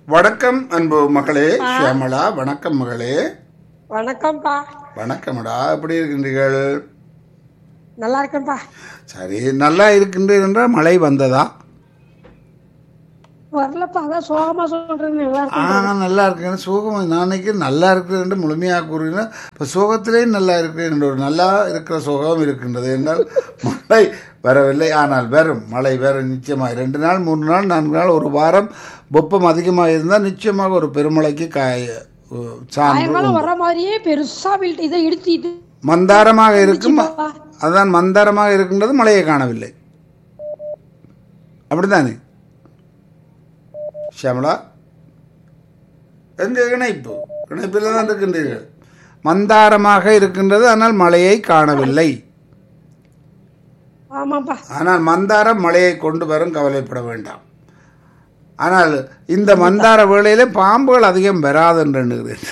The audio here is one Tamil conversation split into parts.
வணக்கம் அன்பு மகளே ஷியாமளா வணக்கம் மகளே வணக்கம்ப்பா வணக்கம்டா எப்படி இருக்கின்றீர்கள் நல்லா இருக்கேன்ப்பா சரி நல்லா இருக்கின்றீர்கள் என்றால் மழை வந்ததா வரலப்பா அதான் சோகமா சொல்றேன் நல்லா ஆ இருக்கு நல்லா இருக்கேன் சோகம் நான் நினைக்கிறேன் நல்லா இருக்கிறேன் என்று முழுமையாக கூறுகிறேன் இப்போ சோகத்திலே நல்லா இருக்கிறேன் என்ற ஒரு நல்லா இருக்கிற சோகம் இருக்கின்றது என்றால் மழை வரவில்லை ஆனால் வரும் மழை வரும் நிச்சயமாக ரெண்டு நாள் மூன்று நாள் நான்கு நாள் ஒரு வாரம் வெப்பம் அதிகமாக இருந்தால் நிச்சயமாக ஒரு பெருமழைக்கு காய சான்று சாயங்காலம் வர மாதிரியே பெருசா வீட்டு இதை இடிச்சிட்டு மந்தாரமாக இருக்கும் அதான் மந்தாரமாக இருக்கின்றது மழையை காணவில்லை அப்படித்தானே ஷியாமளா எங்க இணைப்பு இணைப்பில் தான் இருக்கின்றீர்கள் மந்தாரமாக இருக்கின்றது ஆனால் மழையை காணவில்லை ஆமாப்பா ஆனால் மந்தாரம் மழையை கொண்டு வரும் கவலைப்பட வேண்டாம் ஆனால் இந்த மந்தார வேளையில பாம்புகள் அதிகம் வராது என்று எண்ணுகிறேன்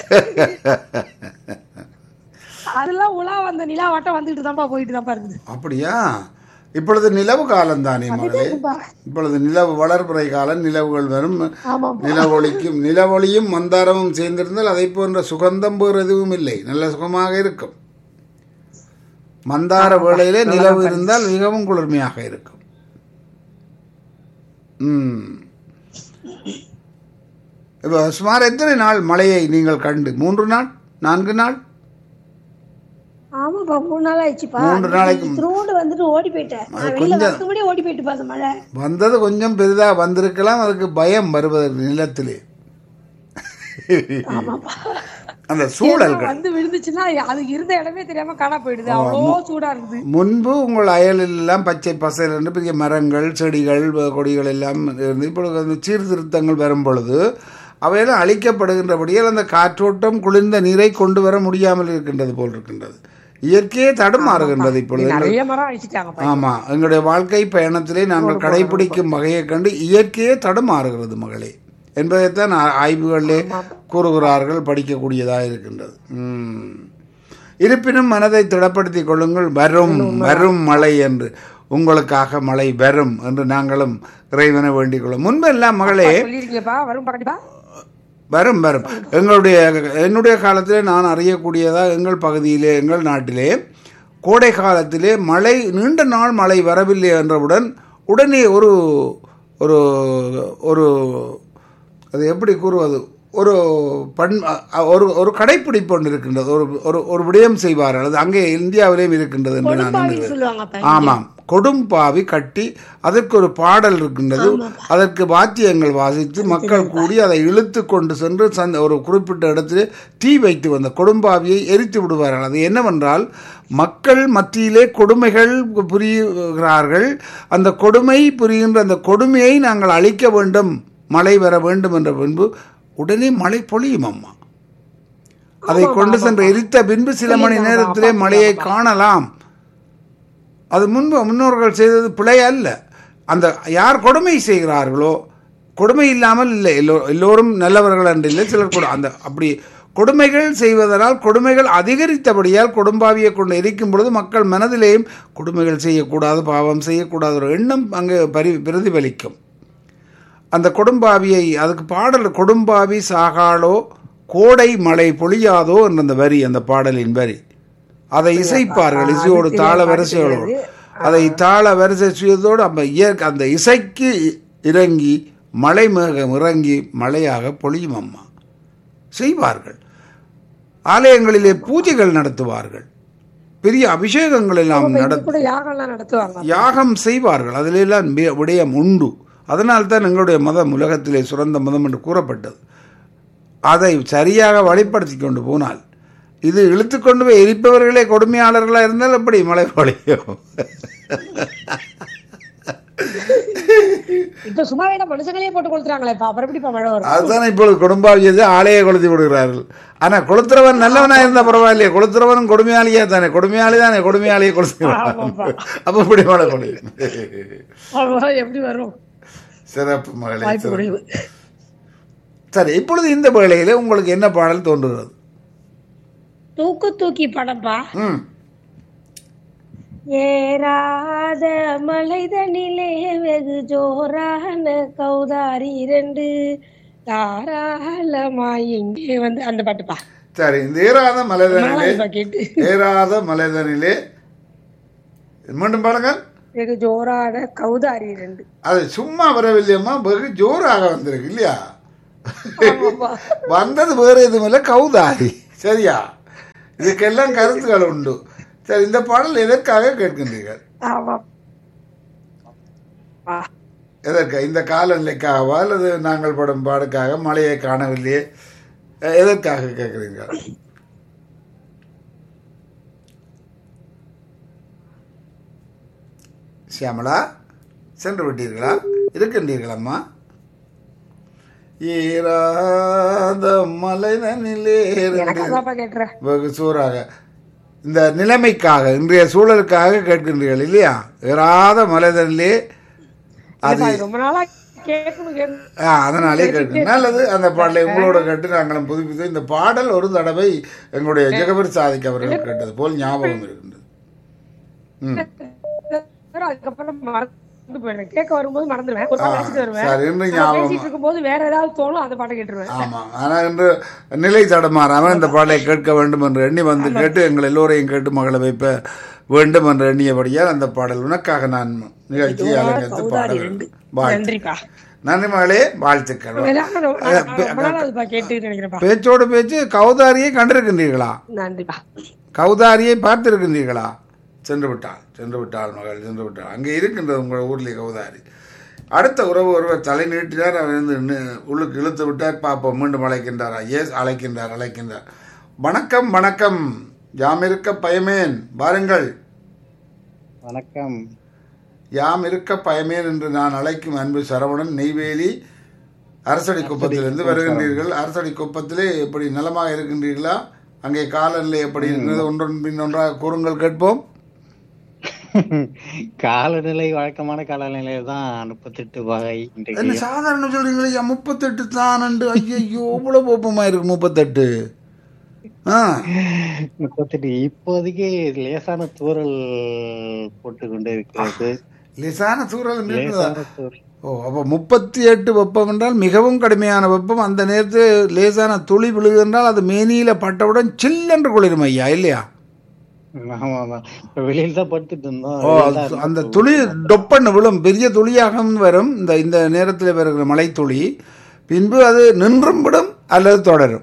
அதெல்லாம் உலா வந்த நிலா வட்டம் வந்துட்டு தான்ப்பா போயிட்டு தான்ப்பா இருக்குது அப்படியா இப்பொழுது நிலவு காலம் தானே மகளே இப்பொழுது நிலவு வளர்பிறை காலம் நிலவுகள் வரும் ஆமாப்பா நிலவொளிக்கும் நிலவொளியும் மந்தாரமும் சேர்ந்திருந்தால் அதை போன்ற சுகந்தம் வேறு எதுவும் இல்லை நல்ல சுகமாக இருக்கும் மந்தார வேளையிலே நிலவு இருந்தால் மிகவும் குளிர்மையாக இருக்கும் ம் இப்போ சுமார் எத்தனை நாள் மழையை நீங்கள் கண்டு மூன்று நாள் நான்கு நாள் ஆமாப்பா மூணு நாள் ஆயிடுச்சுப்பா மூன்று நாளைக்கு திருவோண்டு வந்துட்டு ஓடி போயிட்டேன் நான் வெளியில வரதுக்கு முன்னாடியே ஓடி போயிட்டுப்பா அந்த மழை வந்தது கொஞ்சம் பெரிதாக வந்திருக்கலாம் அதுக்கு பயம் வருவதற்கு நிலத்திலே ஆமாப்பா அந்த சூழல்கள் வந்து விழுந்துச்சுன்னா அது இருந்த இடமே தெரியாம காணா போயிடுது அவ்வளோ சூடா இருக்குது முன்பு உங்கள் அயலில் எல்லாம் பச்சை பசையில் என்று பெரிய மரங்கள் செடிகள் வ- கொடிகள் எல்லாம் இருந்து இப்பொழுது அந்த சீர்திருத்தங்கள் வரும் பொழுது அவையெல்லாம் அழிக்கப்படுகின்றபடியால் அந்த காற்றோட்டம் குளிர்ந்த நீரை கொண்டு வர முடியாமல் இருக்கின்றது போல் இருக்கின்றது இயற்கையே தடுமாறுகின்றது இப்பொழுது நிறைய மரம் அழிச்சிட்டாங்கப்பா ஆமா எங்களுடைய வாழ்க்கை பயணத்திலே நாங்கள் கடைபிடிக்கும் வகையை கண்டு இயற்கையே தடுமாறுகிறது மகளே என்பதைத்தான் ஆ- ஆய்வுகளிலே கூறுகிறார்கள் படிக்கக்கூடியதாக இருக்கின்றது ம். இருப்பினும் மனதை திடப்படுத்திக் கொள்ளுங்கள் வரும் வரும் மழை என்று உங்களுக்காக மழை வரும் என்று நாங்களும் இறைவனை வேண்டிக் கொள்ளும் முன்பெல்லாம் மகளே சொல்லிருக்கீங்கப்பா வரும் கண்டிப்பா வரும் வரும் எங்களுடைய என்னுடைய காலத்திலே நான் அறியக்கூடியதாக எங்கள் பகுதியிலே எங்கள் நாட்டிலே கோடை காலத்திலே மழை நீண்ட நாள் மழை வரவில்லை என்றவுடன் உடனே ஒரு ஒரு ஒரு அது எப்படி கூறுவது ஒரு பண் அ- ஒரு ஒரு கடைப்பிடிப்பு ஒன்று இருக்கின்றது ஒரு ஒரு ஒரு விடயம் செய்வார்கள் அது அங்கே இந்தியாவிலேயும் இருக்கின்றது என்று நான் நினைக்கிறேன் சொல்லுவாங்கப்பா ஆமாம் கொடும்பாவி கட்டி அதற்கு ஒரு பாடல் இருக்கின்றது அதற்கு வாத்தியங்கள் வாசித்து மக்கள் கூடி அதை இழுத்து கொண்டு சென்று சந்த ஒரு குறிப்பிட்ட இடத்திலே தீ வைத்து வந்த கொடும்பாவியை எரித்து விடுவார்கள் அது என்னவென்றால் மக்கள் மத்தியிலே கொடுமைகள் புரிகிறார்கள் அந்த கொடுமை புரிகின்ற அந்த கொடுமையை நாங்கள் அழிக்க வேண்டும் மழை வர வேண்டும் என்ற பின்பு உடனே மழை பொழியும் அம்மா அதை கொண்டு சென்று எரித்த பின்பு சில மணி நேரத்திலே மழையை காணலாம் அது முன்பு முன்னோர்கள் செய்தது பிழை அல்ல அந்த யார் கொடுமை செய்கிறார்களோ கொடுமை இல்லாமல் இல்லை எல்லோ எல்லோரும் நல்லவர்கள் என்று இல்லை சிலர் கூட அந்த அப்படி கொடுமைகள் செய்வதனால் கொடுமைகள் அதிகரித்தபடியால் கொடும்பாவியை கொண்டு எரிக்கும் பொழுது மக்கள் மனதிலேயும் கொடுமைகள் செய்யக்கூடாது பாவம் செய்யக்கூடாது ஒரு எண்ணம் அங்கே பரி பிரதிபலிக்கும் அந்த கொடும்பாவியை அதுக்கு பாடல் கொடும்பாவி சாகாளோ கோடை மழை பொழியாதோ என்ற அந்த வரி அந்த பாடலின் வரி அதை இசைப்பார்கள் இசையோடு தாள வரிசைகளோடு அதை தாள வரிசை செய்வதோடு அந்த இயற்கை அந்த இசைக்கு இறங்கி மலை மேகம் இறங்கி மழையாக பொழியும் அம்மா செய்வார்கள் ஆலயங்களிலே பூஜைகள் நடத்துவார்கள் பெரிய அபிஷேகங்கள் எல்லாம் நட கூட யாகம்லாம் நடத்துவாங்க யாகம் செய்வார்கள் அதிலெல்லாம் வி- விடயம் உண்டு அதனால்தான் எங்களுடைய மதம் உலகத்திலே சுரந்த மதம் என்று கூறப்பட்டது அதை சரியாக வழிப்படுத்தி கொண்டு போனால் இது இழுத்து கொண்டு போய் எரிப்பவர்களே கொடுமையாளர்களாக இருந்தால் எப்படி மழை பொழியும் இப்ப சும்மாவே தான் மனுஷங்களே போட்டு கொடுத்துறாங்களே அப்புறம் எப்படிப்பா மழை வரும் அதுதான் இப்பொழுது குடும்பாவியது ஆலையை கொளுத்தி விடுகிறார்கள் ஆனா கொளுத்துறவன் நல்லவனா இருந்தா பரவாயில்லையே கொளுத்துறவனும் கொடுமையாளியா தானே கொடுமையாளி தானே கொடுமையாளியை ஆமாப்பா. கொளுத்துகிறான் அப்ப இப்படி மழை பொழியும் அவ்வளவுதான் எப்படி வரும் சிறப்பு மகளே வாய்ப்பு சிறப்பு. குறைவு சரி இப்பொழுது இந்த வேளையில உங்களுக்கு என்ன பாடல் தோன்றுகிறது தூக்கு தூக்கி படம்பா ம் ஏறாத மலைதனிலே வெகு ஜோரான கௌதாரி இரண்டு தாராளமாய் இங்கே வந்து அந்த பாட்டுப்பா சரி இந்த ஏறாத மலைதனிலே நாலாவது கேட்டு ஏறாத மலைதனிலே மீண்டும் பாருங்கள் வெகு ஜோரான கௌதாரி ரெண்டு அது சும்மா வரவில்லையம்மா வெகு ஜோராக வந்திருக்கு இல்லையா ஆமாப்பா. வந்தது வேற எதுவும் இல்லை கௌதாரி சரியா இதுக்கெல்லாம் கருத்துக்கள் உண்டு சரி இந்த பாடல் எதற்காக கேட்கின்றீர்கள் ஆமா ஆ, எதற்கு இந்த காலநிலைக்காகவா அல்லது நாங்கள் படும் பாடுக்காக மழையை காணவில்லையே அஹ், எதற்காக கேட்குறீங்க சியாமளா சென்று விட்டீர்களா இருக்கின்றீர்களம்மா ஈராத மலைதனிலே எனக்கு அதான்ப்பா கேட்டுறேன் வெகு சூறாக இந்த நிலைமைக்காக இன்றைய சூழலுக்காக கேட்கின்றீர்கள் இல்லையா ஏறாத மலைதனிலே அது இல்லப்பா, இது ரொம்ப நாளா கேட்கணும் கேட்கணும் ஆ, அதனாலே கேட்கு நல்லது அந்த பாடலை உங்களோட கேட்டு நாங்களும் புதுப்பித்து இந்த பாடல் ஒரு தடவை எங்களுடைய ஜெகபர் சாதிக் அவர்கள் கேட்டது போல் ஞாபகம் இருக்கின்றது ம் அதுக்கப்புறம் மறந்து போயிடுவேன் கேட்க வரும்போது மறந்துடுவேன் ஒரு நாள் பேசிட்டு வருவேன் சரி இன்று நான் ஞாபகம் பேசிட்டு இருக்கும்போது வேற ஏதாவது தோணும் அந்த பாட்டை கேட்டுருவேன் ஆமா ஆனா இன்று நிலை தடமாறாமல் இந்த பாடலை கேட்க வேண்டும் என்று எண்ணி வந்து கேட்டு எங்கள் எல்லோரையும் கேட்டு மகளை வைப்ப வேண்டும் என்று எண்ணியபடியால் அந்த பாடல் உனக்காக நான் நிகழ்ச்சியை அலங்கரித்து பாட கௌதாரி வேண்டும் ரெண்டு வாழ்த்து நன்றிப்பா நன்றி மகளே வாழ்த்துக்கள் நான் ரொம்ப ரொம்ப நாளா அதுப்பா கேட்டு நினைக்கிறேன்ப்பா பேச்சோடு பேச்சு கௌதாரியை கண்டிருக்கின்றீர்களா நன்றிப்பா கௌதாரியை பார்த்திருக்கின்றீர்களா சென்று விட்டாள் சென்று விட்டாள் மகள் சென்று விட்டாள் அங்கே இருக்கின்றது உங்கள் ஊரில் கௌதாரி அடுத்த உறவு ஒருவர் தலை நீட்டினார் அவர் வந்து நி- உள்ளுக்கு இழுத்து விட்டார் பாப்போம் மீண்டும் அழைக்கின்றாரா எஸ் அழைக்கின்றார் அழைக்கின்றார் வணக்கம் வணக்கம் யாம் இருக்க பயமேன் வாருங்கள் வணக்கம் யாம் இருக்க பயமேன் என்று நான் அழைக்கும் அன்பு சரவணன் நெய்வேலி அரசடி குப்பத்திலிருந்து வருகின்றீர்கள் அரசடி குப்பத்திலே எப்படி நலமாக இருக்கின்றீர்களா அங்கே காலநிலை எப்படி இருக்கிறது ஒன்றொன் பின் ஒன்றாக கூறுங்கள் கேட்போம் காலநிலை வழக்கமான காலநிலை தான் முப்பத்தெட்டு வகை என்ன இன்றைக்கு சாதாரண சொல்றீங்களே ஐயா முப்பத்தெட்டு தான் ஐயோ இவ்வளவு போப்பமா இருக்கு முப்பத்தெட்டு ஆ முப்பத்தெட்டு இப்போதைக்கு லேசான தூறல் போட்டு கொண்டு இருக்கிறது லேசான சூழல் இருக்குதா லேசான தூறல் ஓ அப்போ முப்பத்தி எட்டு வெப்பம் என்றால் மிகவும் கடுமையான வெப்பம் அந்த நேரத்தில் லேசான துளி விழுகுன்றால் அது மேனியில பட்டவுடன் சில்லென்று குளிரும் ஐயா இல்லையா ஆமா ஆமா இப்ப வெளியில தான் படுத்துட்டு இருந்தோம் ஓ வெளியில அது- தான் அந்த துளி டொப்பன்னு விழும் பெரிய துளியாக வரும் இந்த இந்த நேரத்தில் வருகிற மழை துளி பின்பு அது நின்றும் விடும் அல்லது தொடரும்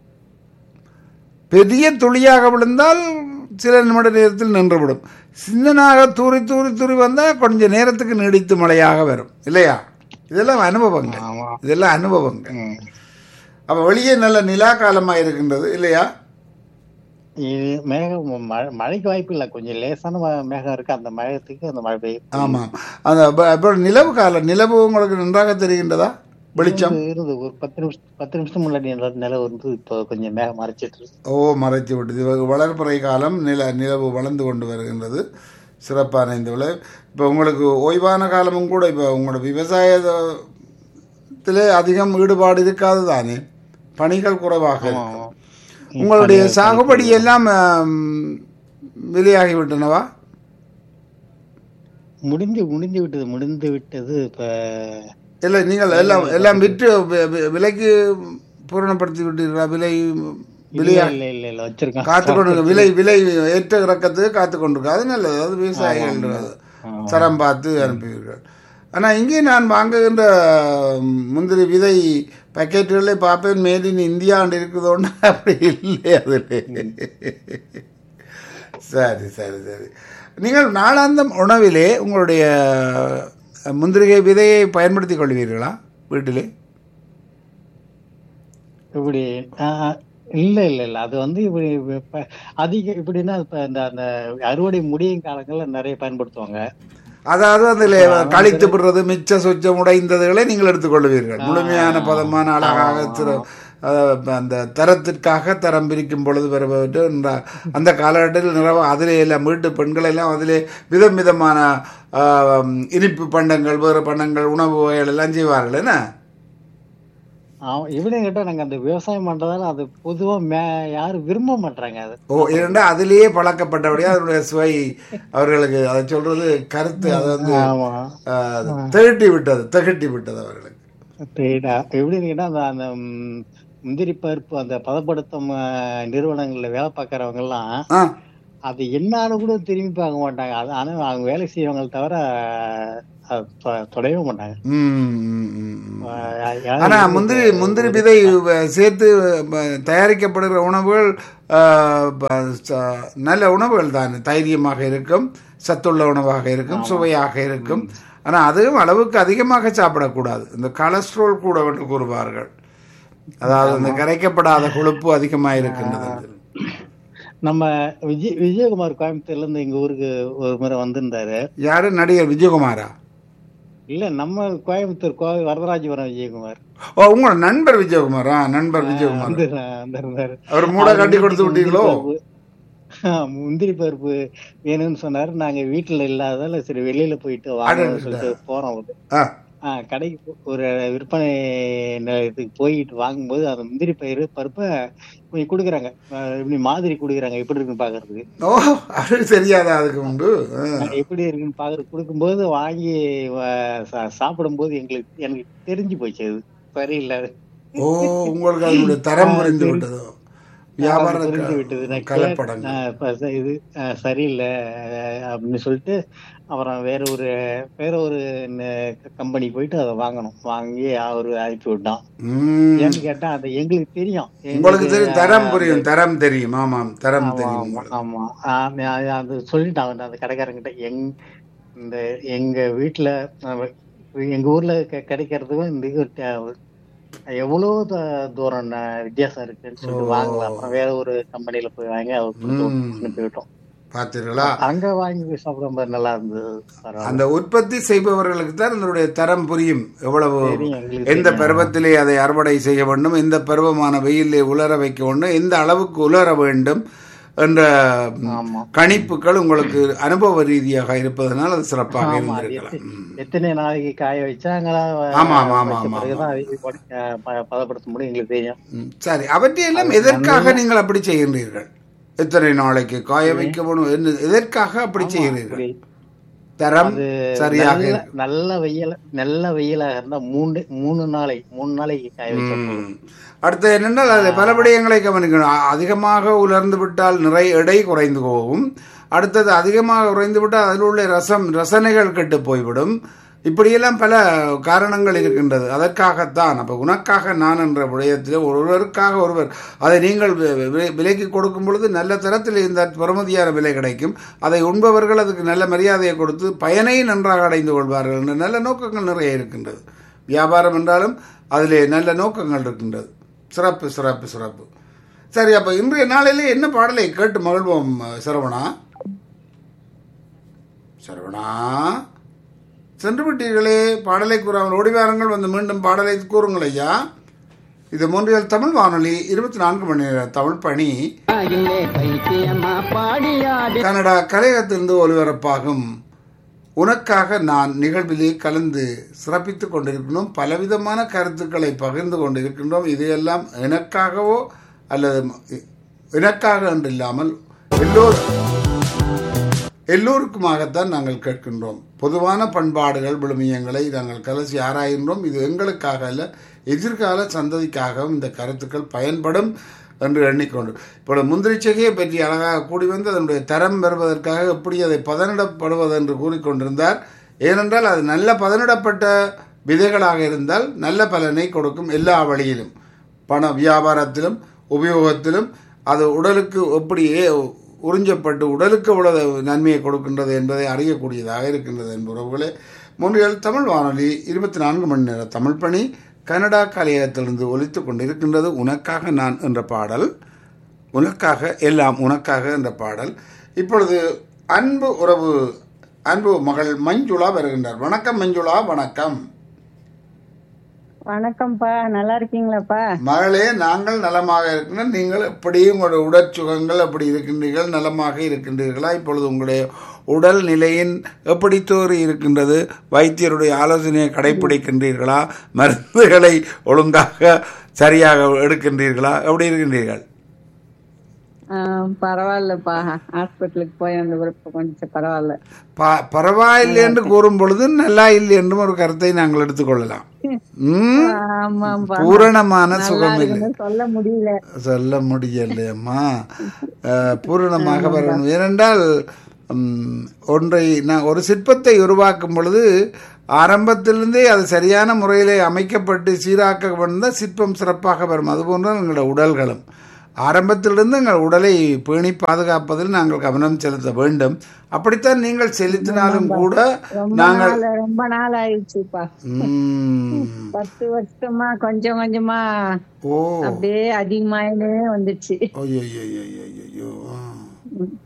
பெரிய துளியாக விழுந்தால் சில நிமிட நேரத்தில் நின்றுவிடும் சின்னனாக தூரி தூரி தூரி வந்தால் கொஞ்ச நேரத்துக்கு நீடித்து மழையாக வரும் இல்லையா இதெல்லாம் அனுபவங்கள் ஆமா இதெல்லாம் அனுபவங்கள் ம். அப்போ வெளியே நல்ல நிலா காலமாக இருக்கின்றது இல்லையா இது மேகம் மழை மழைக்கு வாய்ப்பு இல்லை கொஞ்சம் லேசான ம- மேகம் இருக்கு அந்த மேகத்துக்கு அந்த மழை பெய்யும் ஆமாம் அந்த அப்ப- அப்புறம் நிலவு காலம் நிலவு உங்களுக்கு நன்றாக தெரிகின்றதா வெளிச்சம் இருந்து ஒரு பத்து நிமிஷம் பத்து நிமிஷம் முன்னாடி நில- நிலவு வந்து இப்போ கொஞ்சம் மேகம் மறைச்சிட்டு இருக்கு ஓ மறைத்து விட்டது இவ- வளர்பிறை காலம் நில நிலவு வளர்ந்து கொண்டு வருகின்றது சிறப்பான இந்த விளை இப்போ உங்களுக்கு ஓய்வான காலமும் கூட இப்போ உங்களோட விவசாயத்திலே அதிகம் ஈடுபாடு இருக்காது தானே பணிகள் குறைவாக இருக்கும். உங்களுடைய சாகுபடி எல்லாம் ஆம், வெளியாகிவிட்டனவா முடிந்து முடிந்து விட்டது முடிந்து விட்டது இப்ப இல்லை நீங்கள் எல்லாம் எல்லாம் விற்று வி- வி- விலைக்கு பூரணப்படுத்தி விட்டீர்களா விலை இல்ல விலையா இல்ல இல்ல இல்ல வச்சிருக்கேன் காத்து கொண்டு விலை விலை ஏற்ற இறக்கத்துக்கு காத்து கொண்டு அது நல்லது அது விவசாயிகள் அது. தரம் பார்த்து அனுப்புவீர்கள் ஆனால் இங்கே நான் வாங்குகின்ற ம், முந்திரி விதை பாக்கெட்டுகளே பார்ப்பேன் மேட் இன் இந்தியாண்டு இருக்குதோன்னு அப்படி இல்லை அதில் சரி சரி சரி நீங்கள் நாளாந்தம் உணவிலே உங்களுடைய முந்திரிகை விதையை பயன்படுத்திக் கொள்வீர்களா வீட்டிலே இப்படி ஆ, இல்ல இல்ல இல்ல அது வந்து இப்படி இப்ப அதிக இப்படின்னா இப்ப இந்த அந்த அறுவடை முடியும் காலங்கள்ல நிறைய பயன்படுத்துவாங்க அதாவது அதில் கழித்து விடுறது மிச்ச சொச்சம் உடைந்ததுகளை நீங்கள் எடுத்துக்கொள்வீர்கள் முழுமையான பதமான அழகாக திரு அஹ், அந்த தரத்திற்காக தரம் பிரிக்கும் பொழுது வருபவற்று இந்த- அந்த காலகட்டத்தில் நிறைய அதிலே எல்லாம் வீட்டு பெண்கள் எல்லாம் அதிலே விதம் விதமான ஆஹ், இனிப்பு பண்டங்கள் வேறு பண்டங்கள் உணவு வகைகள் எல்லாம் செய்வார்கள் என்ன ஆமா, இப்படின்னு கேட்டா நாங்க அந்த விவசாயம் பண்றதால அது பொதுவா மே யாரும் விரும்ப மாட்டாங்க அது ஓ இரண்டா அதிலேயே பழக்கப்பட்டபடியா அதனுடைய சுவை அவர்களுக்கு அதை சொல்றது கருத்து அதை வந்து ஆமா ஆஹ், திகட்டி விட்டது திகட்டி விட்டது அவர்களுக்கு சரிடா. எப்படி இருக்குன்னா அந்த அந்த ம், முந்திரி பருப்பு அந்த பதப்படுத்தும் அஹ், நிறுவனங்கள்ல வேலை பார்க்கறவங்க எல்லாம் ஆ அது என்னாலும் கூட திரும்பி பார்க்க மாட்டாங்க அது ஆனா அவங்க வேலை செய்யறவங்களை தவிர அஹ், தொ- தொடவே மாட்டாங்க ம், ம், ம், ம். அஹ், யாரும் ஆனா வந்து முந்திரி முந்திரி விதை வ- சேர்த்து வ- தயாரிக்கப்படுகிற உணவுகள் ஆ, ப- ச- நல்ல உணவுகள் தான் தைரியமாக இருக்கும் சத்துள்ள உணவாக இருக்கும் சுவையாக இருக்கும் ஆனா அதுவும் அளவுக்கு அதிகமாக சாப்பிடக்கூடாது இந்த கொலஸ்ட்ரால் கூட என்று கூறுவார்கள் அதாவது இந்த கரைக்கப்படாத கொழுப்பு அதிகமாக இருக்கின்றது நம்ம விஜய் விஜயகுமார் கோயம்புத்தூர்ல இருந்து எங்க ஊருக்கு ஒரு முறை வந்திருந்தாரு யாரு நடிகர் விஜயகுமாரா இல்ல நம்ம கோயம்புத்தூர் கோவை வரதராஜபுரம் விஜயகுமார் ஓ உங்களோட நண்பர் விஜயகுமாரா நண்பர் விஜயகுமார் வந்து வந்திருந்தாரு அவர் மூட கட்டி கொடுத்து விட்டீங்களோ ஆஹ் முந்திரி பருப்பு வேணும்னு சொன்னாரு நாங்க வீட்டுல இல்லாததால சரி வெளியில போயிட்டு வாங்கன்னு சொல்லிட்டு போறோம் ஒரு ஆ ஆஹ் கடைக்கு போ- ஒரு விற்பனை நிலையத்துக்கு போயிட்டு வாங்கும்போது அந்த முந்திரி பயிறு பருப்பை கொஞ்சம் கொடுக்குறாங்க ஆஹ் இப்படி மாதிரி கொடுக்குறாங்க எப்படி இருக்குன்னு பாக்குறதுக்கு ஓ அது தெரியாதா அதுக்கு உண்டு ஆ. எப்படி இருக்குன்னு பாக்குறது கொடுக்கும்போது வாங்கி வ- சா- சாப்பிடும்போது எங்களுக்கு எனக்கு தெரிஞ்சு போச்சு அது சரியில்லை ஓ உங்களுக்கு அதனுடைய தரம் புரிந்து விட்டதோ வியாபார புரிஞ்சு க- விட்டது நான் கேட்- கலப்படங்கள் ஆஹ் இப்ப ச- இது ஆஹ் சரியில்லை ஆஹ் அப்படின்னு சொல்லிட்டு அப்புறம் வேற ஒரு வேற ஒரு கம்பெனி போயிட்டு அதை வாங்கணும் வாங்கி அவரு அனுப்பி விட்டான் ம். ஏன்னு கேட்டா அது எங்களுக்கு தெரியும் உங்களுக்கு தெரியும் எங்களுக்கு, தரம் புரியும் தரம் தெரியும் ஆமாம் தரம் ஆமா, தெரியும் ஆமா, உங்களுக்கு. ஆமா ஆஹ் நான் அது சொல்லிட்டான் அவன் அந்த கடைக்காரங்கிட்ட எங் இந்த எங்க வீட்டுல அஹ், எங்க ஊர்ல கெ- கிடைக்கிறதுக்கும் இந்த இது ட- எவ்வளவு த- தூரம் ந- வித்தியாசம் இருக்குன்னு சொல்லிட்டு வாங்கலாம் அப்புறம் வேற ஒரு கம்பெனில போய் வாங்கி அவர் கொடுத்து ம். அனுப்பி விட்டோம் பார்த்தீர்களா அங்க வாங்கி போய் சாப்பிடும்போது நல்லா இருந்தது பரவாயில்ல. அந்த உற்பத்தி செய்பவர்களுக்கு தான் அதனுடைய தரம் புரியும் எவ்வளவு தெரியும், எங்களுக்கு எந்த பருவத்திலே அதை அறுவடை செய்ய வேண்டும் எந்த பருவமான வெயிலே உலர வைக்க வேண்டும் எந்த அளவுக்கு உலர வேண்டும் என்ற ம், ஆமா கணிப்புகள் உங்களுக்கு அனுபவ ரீதியாக இருப்பதனால் அது சிறப்பாக ஆமா, அது இருந்திருக்கலாம் ம். எத்தனை நாளைக்கு காய வச்சாங்களா ஆமா, ஆமா, ஆமா, வச்ச ஆமா, பிறகுதான் அது ப- ப- பதப்படுத்த முடியும் எங்களுக்கு தெரியும் ம், சரி அவற்றையெல்லாம் எதற்காக நீங்கள் அப்படி செய்கின்றீர்கள் எத்தனை நாளைக்கு காய வைக்க வேணும் என்ன- எதற்காக அப்படி செய்கிறீர்கள் அப்படி தரம் அது சரியாக நல்ல இருக்கு. நல்ல வெயில நல்ல வெயிலாக இருந்தா மூணு மூணு நாளை மூணு நாளைக்கு காய வச்சா போதும். ம். அடுத்து என்னென்றால் அதில் பல விடயங்களை கவனிக்கணும் அ- அதிகமாக உலர்ந்து விட்டால் நிறைய எடை குறைந்து போகும் அடுத்தது அதிகமாக குறைந்து விட்டால் அதில் உள்ள ரசம் ரசனைகள் கெட்டு போய்விடும் இப்படியெல்லாம் பல காரணங்கள் இருக்கின்றது அதற்காகத்தான் அப்போ உனக்காக நான் என்ற விடயத்தில் ஒருவருக்காக ஒருவர் அதை நீங்கள் வி- வி- விலைக்கு கொடுக்கும் பொழுது நல்ல தரத்தில் இந்த பெறுமதியான விலை கிடைக்கும் அதை உண்பவர்கள் அதுக்கு நல்ல மரியாதையை கொடுத்து பயனை நன்றாக அடைந்து கொள்வார்கள் என்ற நல்ல நோக்கங்கள் நிறைய இருக்கின்றது வியாபாரம் என்றாலும் அதிலே நல்ல நோக்கங்கள் இருக்கின்றது சிறப்பு சிறப்பு சிறப்பு சரி அப்போ இன்றைய நாளிலே என்ன பாடலை கேட்டு மகிழ்வோம் சரவணா சரவணா சென்று விட்டீர்களே பாடலை கூறாமல் ஓடி வாருங்கள் வந்து மீண்டும் பாடலை கூறுங்கள் ஐயா இது மூன்றியல் தமிழ் வானொலி இருபத்தி நான்கு மணி நேர தமிழ் பணி கனடா கலையகத்திலிருந்து ஒலிபரப்பாகும் உனக்காக நான் நிகழ்விலே கலந்து சிறப்பித்துக் கொண்டிருக்கின்றோம் பலவிதமான கருத்துக்களை பகிர்ந்து கொண்டிருக்கின்றோம் இதையெல்லாம் எனக்காகவோ அல்லது எனக்காக என்று இல்லாமல் எல்லோரும் எல்லோருக்குமாகத்தான் நாங்கள் கேட்கின்றோம் பொதுவான பண்பாடுகள் விழுமியங்களை நாங்கள் கலசி ஆராய்கின்றோம் இது எங்களுக்காக அல்ல எதிர்கால சந்ததிக்காகவும் இந்த கருத்துக்கள் பயன்படும் என்று எண்ணிக்கொண்டு இப்போ முந்திரி செகையை பற்றி அழகாக கூடி வந்து அதனுடைய தரம் பெறுவதற்காக எப்படி அதை பதனிடப்படுவது என்று கூறிக்கொண்டிருந்தார் ஏனென்றால் அது நல்ல பதனிடப்பட்ட விதைகளாக இருந்தால் நல்ல பலனை கொடுக்கும் எல்லா வழியிலும் பண வியாபாரத்திலும் உபயோகத்திலும் அது உடலுக்கு எப்படி உறிஞ்சப்பட்டு உடலுக்கு எவ்வளவு நன்மையை கொடுக்கின்றது என்பதை அறியக்கூடியதாக இருக்கின்றது என்பவர்களே முன்னில் தமிழ் வானொலி இருபத்தி நான்கு மணி நேர தமிழ் பணி கனடா கலையகத்திலிருந்து ஒலித்து கொண்டிருக்கின்றது உனக்காக நான் என்ற பாடல் உனக்காக எல்லாம் உனக்காக என்ற பாடல் இப்பொழுது அன்பு உறவு அன்பு மகள் மஞ்சுளா வருகின்றார் வணக்கம் மஞ்சுளா வணக்கம் வணக்கம்ப்பா நல்லா இருக்கீங்களாப்பா மகளே நாங்கள் நலமாக இருக்கின்றோம் நீங்கள் எப்படியும் உங்களுடைய உடற்சுகங்கள் அப்படி இருக்கின்றீர்கள் நலமாக இருக்கின்றீர்களா இப்பொழுது உங்களுடைய உடல் நிலையின் எப்படி தோறி இருக்கின்றது வைத்தியருடைய ஆலோசனையை கடைபிடிக்கின்றீர்களா மருந்துகளை ஒழுங்காக சரியாக எடுக்கின்றீர்களா எப்படி இருக்கின்றீர்கள் ஆ, பரவாயில்லப்பா ஹாஸ்பிட்டலுக்கு போய் அந்த இப்ப கொஞ்சம் பரவாயில்ல ப பரவாயில்லை என்று கூறும் பொழுது நல்லா இல்லை என்றும் ஒரு கருத்தை நாங்கள் எடுத்துக்கொள்ளலாம் ம் ஆமாப்பா பூரணமான நல்லா சுகம் இல்லை இருக்குன்னு சொல்ல முடியல சொல்ல முடியலையம்மா அஹ், பூரணமாக வரணும் ஏனென்றால் ம், ஒன்றை நான் ஒரு சிற்பத்தை உருவாக்கும் பொழுது ஆரம்பத்திலிருந்தே அது சரியான முறையிலே அமைக்கப்பட்டு சீராக்க வந்த சிற்பம் சிறப்பாக வரும் அதுபோன்று எங்களுடைய உடல்களும் ஆரம்பத்திலிருந்து எங்கள் உடலை பேணி பாதுகாப்பதில் நாங்கள் கவனம் செலுத்த வேண்டும் அப்படித்தான் நீங்கள் செலுத்தினாலும் கூட ரொம்ப நாங்கள் நாள் ரொம்ப நாள் ஆயிடுச்சுப்பா ம், பத்து வருஷமா கொஞ்சம் கொஞ்சமா ஓ அப்படியே அதிகமாயினே வந்துச்சு ஐயோ ஐயோ ஐயோ ஐயோ ம்.